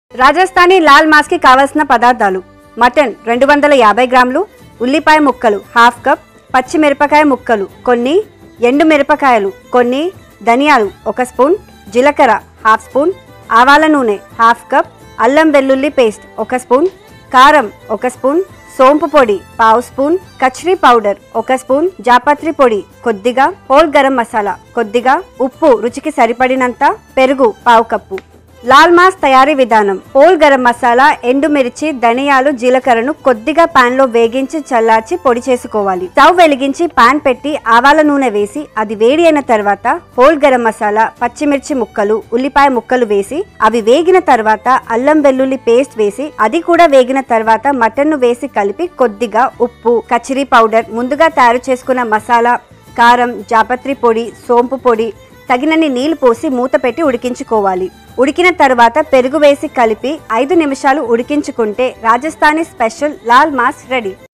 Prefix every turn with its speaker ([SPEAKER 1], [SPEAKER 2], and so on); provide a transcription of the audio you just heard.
[SPEAKER 1] రాజస్థానీ లాల్ మాస్కి కావలసిన పదార్థాలు మటన్ రెండు వందల యాభై గ్రాములు ఉల్లిపాయ ముక్కలు హాఫ్ కప్ పచ్చిమిరపకాయ ముక్కలు కొన్ని ఎండు మిరపకాయలు కొన్ని ధనియాలు ఒక స్పూన్ జీలకర్ర హాఫ్ స్పూన్ ఆవాల నూనె హాఫ్ కప్ అల్లం వెల్లుల్లి పేస్ట్ ఒక స్పూన్ కారం ఒక స్పూన్ సోంపు పొడి పావు స్పూన్ కచ్రీ పౌడర్ ఒక స్పూన్ జాపత్రి పొడి కొద్దిగా హోల్ గరం మసాలా కొద్దిగా ఉప్పు రుచికి సరిపడినంత పెరుగు పావు కప్పు లాల్ మాస్ తయారీ విధానం హోల్ గరం మసాలా ఎండుమిర్చి ధనియాలు జీలకర్రను కొద్దిగా పాన్ లో వేగించి చల్లార్చి పొడి చేసుకోవాలి స్టవ్ వెలిగించి పాన్ పెట్టి ఆవాల నూనె వేసి అది వేడి అయిన తర్వాత హోల్ గరం మసాలా పచ్చిమిర్చి ముక్కలు ఉల్లిపాయ ముక్కలు వేసి అవి వేగిన తర్వాత అల్లం వెల్లుల్లి పేస్ట్ వేసి అది కూడా వేగిన తర్వాత మటన్ ను వేసి కలిపి కొద్దిగా ఉప్పు కచిరీ పౌడర్ ముందుగా తయారు చేసుకున్న మసాలా కారం జాపత్రి పొడి సోంపు పొడి తగినన్ని నీళ్లు పోసి మూత పెట్టి ఉడికించుకోవాలి ఉడికిన తర్వాత పెరుగు వేసి కలిపి ఐదు నిమిషాలు ఉడికించుకుంటే రాజస్థానీ స్పెషల్ లాల్ మాస్ రెడీ